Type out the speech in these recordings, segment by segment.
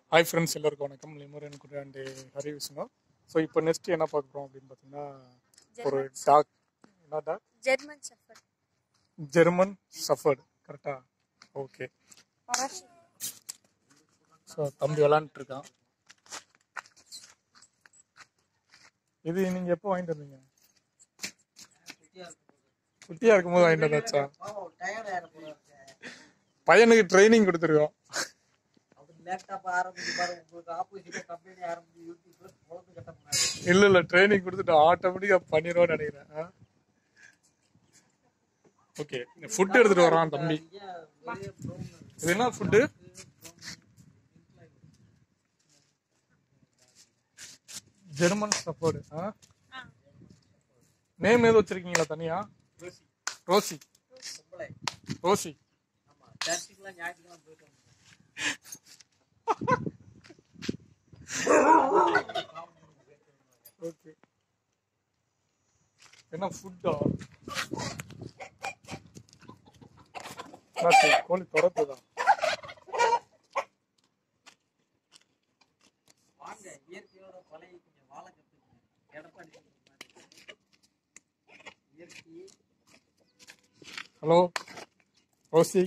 Hi friends எல்லாருக்கும் வணக்கம் லிமரன் குட் அண்ட் ஹரி விஷ்ணு ஸோ இப்போ நெக்ஸ்ட் என்ன பார்க்க போகிறோம் அப்படின்னு பார்த்தீங்கன்னா ஒரு டாக் என்ன dog German shepherd German shepherd கரெக்டா ஓகே பராஷி ஸோ தம்பி விளாண்டுட்டு இருக்கான் இது நீங்கள் எப்போ வாங்கிட்டு வந்தீங்க குட்டியாக இருக்கும்போது வாங்கிட்டு வந்தாச்சா பையனுக்கு ட்ரைனிங் கொடுத்துருக்கோம் லேப்டாப் ஆரம்பிச்சு பாரு உங்களுக்கு ஆப்போசிட்டா கம்பெனி ஆரம்பிச்சு யூடியூப்ல பொழப்பு கட்ட முடியாது இல்லை இல்லை ட்ரைனிங் கொடுத்துட்டு ஆட்டோமேட்டிக்காக பண்ணிடுவோம்னு நினைக்கிறேன் ஓகே ஃபுட் எடுத்துட்டு வரான் தம்பி வெளியே ப்ரோம் இது என்ன ஃபுட்டு ஜெர்மன் சஃபர்டு ஆ நேம் எதுவும் வச்சிருக்கீங்களா தனியா ரோசி பொம்பளை ரோசி ஆமா சர்ச்சுக்குலாம் ஞாயிற்றுக்கிழமை போயிட்டு வந்தோம் ஓகே என்ன ஃபுட்டா என்னாச்சு கோழி துரத்துதா வாங்க இயற்கையோட பழகி கொஞ்சம் வாழ கத்துக்கணும் எடப்பாடி சொல்ற மாதிரி. இயற்கை ஹலோ ரோசி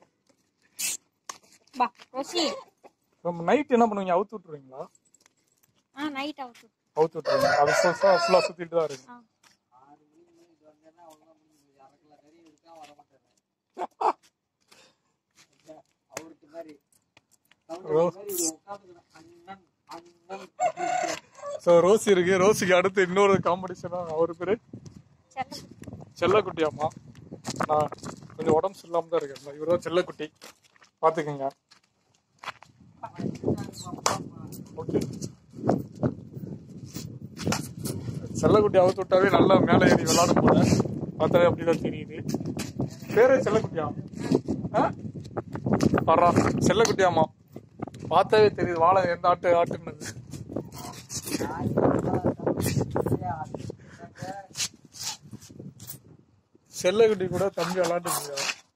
பா ரோஷி நம்ம நைட் என்ன பண்ணுவீங்க அவுத்து விட்டுருவீங்களா ஆ நைட் அவுட் அவுத்து விட்டுருவீங்க அது ஃபுல்லாக சுற்றிட்டு தான் இருக்கு ஆறு மணி மணிக்கு வந்தேன்னா அவ்வளோதான் முடிஞ்சு அரை கிலோ கறி இருக்கா வர மாட்டேன் அவருக்கு மாதிரி ரோ- மாதிரி உட்காந்துக்கணும் அண்ணன் அண்ணன் அப்படின்னு ஸோ ரோசி இருக்கு ரோசிக்கு அடுத்து இன்னொரு காம்படிஷனா அவர் பேரு செல்லம் செல்லக்குட்டியாம்மா நான் கொஞ்சம் உடம்பு சரியில்லாம தான் இருக்கேன் இவர் தான் செல்லக்குட்டி பார்த்துக்குங்க ஓகே செல்லக்குட்டி அவுத்து விட்டாவே நல்லா மேலே ஏறி விளாடும் போல பார்த்தாவே அப்படிதான் தெரியுது பேரே செல்லக்குட்டியா ஆ வர்றா செல்லக்குட்டியாம்மா பார்த்தாவே தெரியுது வாழை எந்த ஆட்டு ஆட்டுன்னு செல்லக்குட்டி கூட தம்பி விளாண்டுருக்கா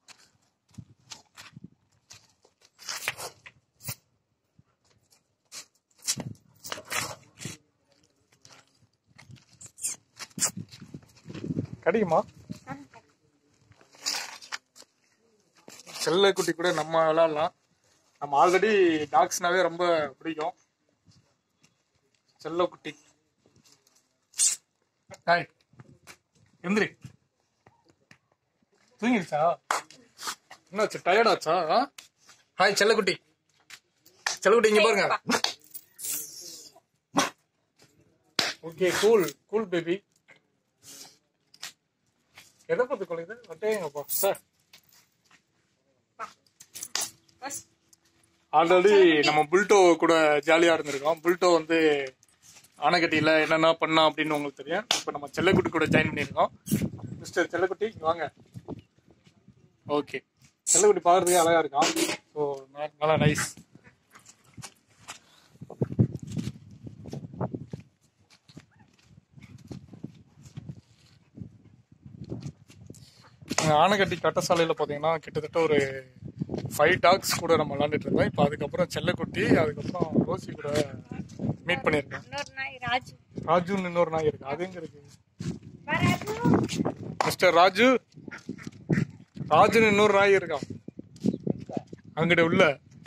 கிடைக்குமா செல்லக்குட்டி கூட நம்ம விளாடலாம் நம்ம ஆல்ரெடி டாக்ஸ்னாவே ரொம்ப பிடிக்கும் செல்லக்குட்டி ஹாய் எந்திரி தூங்கிடுச்சா என்னாச்சு டயர்டாச்சா ஹாய் செல்லக்குட்டி செல்லக்குட்டி இங்க பாருங்க ஓகே கூல் கூல் பேபி எதை பத்தி கொள்ளுது வட்டேங்கப்பா சார் ஆல்ரெடி நம்ம புல்டோ கூட ஜாலியா இருந்திருக்கோம் புல்டோ வந்து ஆனைக்கட்டியில என்னென்ன பண்ணா அப்படின்னு உங்களுக்கு தெரியும் இப்போ நம்ம செல்லக்குட்டி கூட ஜாயின் பண்ணியிருக்கோம் மிஸ்டர் செல்லக்குட்டி இங்க வாங்க ஓகே செல்லக்குட்டி பார்க்கறதுக்கே அழகா இருக்கான் ஸோ நல்லா நைஸ் ஆனைக்கட்டி கட்டசாலையில் பார்த்தீங்கன்னா கிட்டத்தட்ட ஒரு ஃபைவ் டாக்ஸ் கூட நம்ம விளாண்டுட்டு இருந்தோம் இப்போ அதுக்கப்புறம் செல்லக்குட்டி அதுக்கப்புறம் ரோசி கூட மீட் பண்ணியிருக்கோம் இன்னொரு நாய் ராஜு ராஜுன்னு இன்னொரு நாய் இருக்கு அது எங்க இருக்கு வா, ராஜு மிஸ்டர் ராஜு ராஜுன்னு இன்னொரு நாய் இருக்கான் அங்கிட்ட உள்ள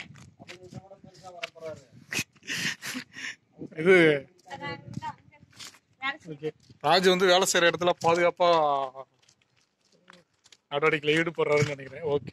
இது அதான் அங்க, அங்க. வேலை செய்யுது. ஓகே ராஜு வந்து வேலை செய்யற இடத்துல பாதுகாப்பா நடவடிக்கையில் ஈடுபடுறாருன்னு நினைக்கிறேன் ஓகே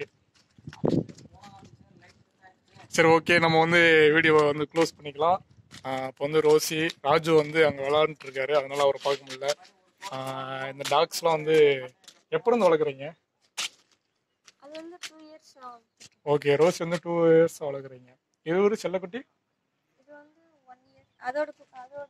சரி ஓகே நம்ம வந்து வீடியோவை வந்து க்ளோஸ் பண்ணிக்கலாம் இப்போ வந்து ரோசி ராஜு வந்து அங்கே விளாண்டுட்டு இருக்காரு அதனால அவரை பார்க்க முடியல ஆஹ் இந்த டாக்ஸ்லாம் வந்து எப்போ இருந்து வளர்க்குறீங்க அது வந்து டூ இயர்ஸ் ஆகும் ஓகே ரோசி வந்து டூ இயர்ஸ் வளர்க்குறீங்க இது ஒரு செல்லக்குட்டி இது வந்து ஒன் இயர் அதோட கு- அதோட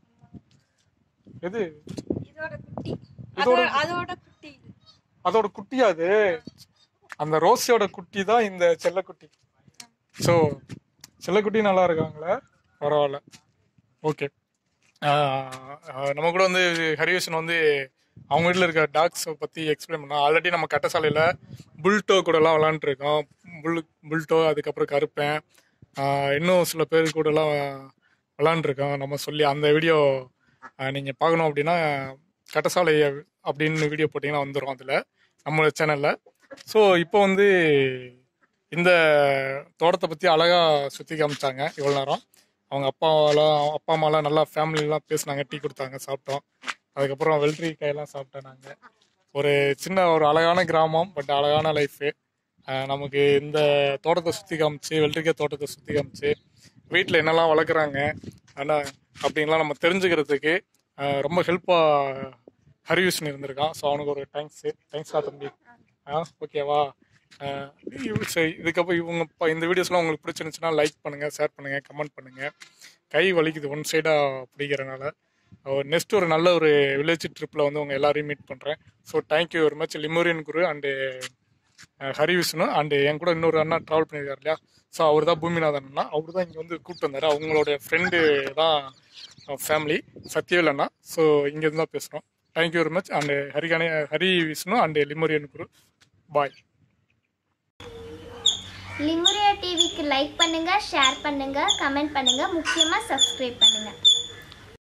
எது இதோட குட்டி இதோட அதோட அதோட குட்டி இது அதோட குட்டியா அது அந்த ரோசியோட குட்டி தான் இந்த செல்லக்குட்டி ஸோ செல்லக்குட்டி நல்லா இருக்காங்களே பரவாயில்ல ஓகே நம்ம கூட வந்து ஹரிவேஷன் வந்து அவங்க வீட்டில் இருக்க டாக்ஸை பற்றி எக்ஸ்பிளைன் பண்ணோம் ஆல்ரெடி நம்ம கட்டசாலையில் புல்டோ கூடலாம் விளாண்டுருக்கோம் புல் புல்டோ அதுக்கப்புறம் கருப்பேன் ஆஹ் இன்னும் சில பேர் கூடலாம் விளாண்டுருக்கோம் நம்ம சொல்லி அந்த வீடியோ நீங்கள் பார்க்கணும் அப்படின்னா கட்டசாலை அப்படின்னு வீடியோ போட்டிங்கன்னா வந்துடும் அதில் நம்ம சேனலில் ஸோ இப்போ வந்து இந்த தோட்டத்தை பற்றி அழகாக சுற்றி காமிச்சாங்க இவ்வளோ நேரம் அவங்க அப்பாவெல்லாம் அப்பா அம்மாலாம் நல்லா ஃபேமிலிலாம் பேசினாங்க டீ கொடுத்தாங்க சாப்பிட்டோம் அதுக்கப்புறம் வெள்ளரிக்காயெல்லாம் சாப்பிட்டோம் நாங்கள் ஒரு சின்ன ஒரு அழகான கிராமம் பட் அழகான லைஃபு நமக்கு இந்த தோட்டத்தை சுற்றி காமிச்சு வெள்ளரிக்காய் தோட்டத்தை சுற்றி காமிச்சு வீட்டில் என்னெல்லாம் வளர்க்குறாங்க ஆனால் அப்படின்லாம் நம்ம தெரிஞ்சுக்கிறதுக்கு ஆஹ் ரொம்ப ஹெல்ப்பாக ஹரிவிஷ்ணு இருந்திருக்கான் ஸோ அவனுக்கு ஒரு தேங்க்ஸு தேங்க்ஸ்டா தம்பி ஆ ஓகேவா சரி இதுக்கப்புறம் இவங்க இப்போ இந்த வீடியோஸ்லாம் உங்களுக்கு பிடிச்சிருந்துச்சுன்னா லைக் பண்ணுங்கள் ஷேர் பண்ணுங்கள் கமெண்ட் பண்ணுங்கள் கை வலிக்குது ஒன் சைடாக பிடிக்கிறனால நெக்ஸ்ட் ஒரு நல்ல ஒரு வில்லேஜ் ட்ரிப்பில் வந்து உங்கள் எல்லாரையும் மீட் பண்ணுறேன் so thank you very much Lemurian Guru and Hari Vishnu and என் கூட இன்னொரு அண்ணா ட்ராவல் பண்ணியிருக்காரு இல்லையா ஸோ அவர் தான் பூமிநாதன் அண்ணா அவர் தான் இங்கே வந்து கூப்பிட்டு வந்தார் அவங்களோட ஃப்ரெண்டு தான் ஃபேமிலி சத்யவேல் அண்ணா ஸோ இங்கேருந்து தான் பேசுகிறோம் தேங்க்யூ வெரி மச் அண்டு ஹரிகானே Hari Vishnu and Lemurian Guru bye Lemuria டிவிக்கு லைக் பண்ணுங்க ஷேர் பண்ணுங்க கமெண்ட் பண்ணுங்க முக்கியமாக சப்ஸ்கிரைப் பண்ணுங்க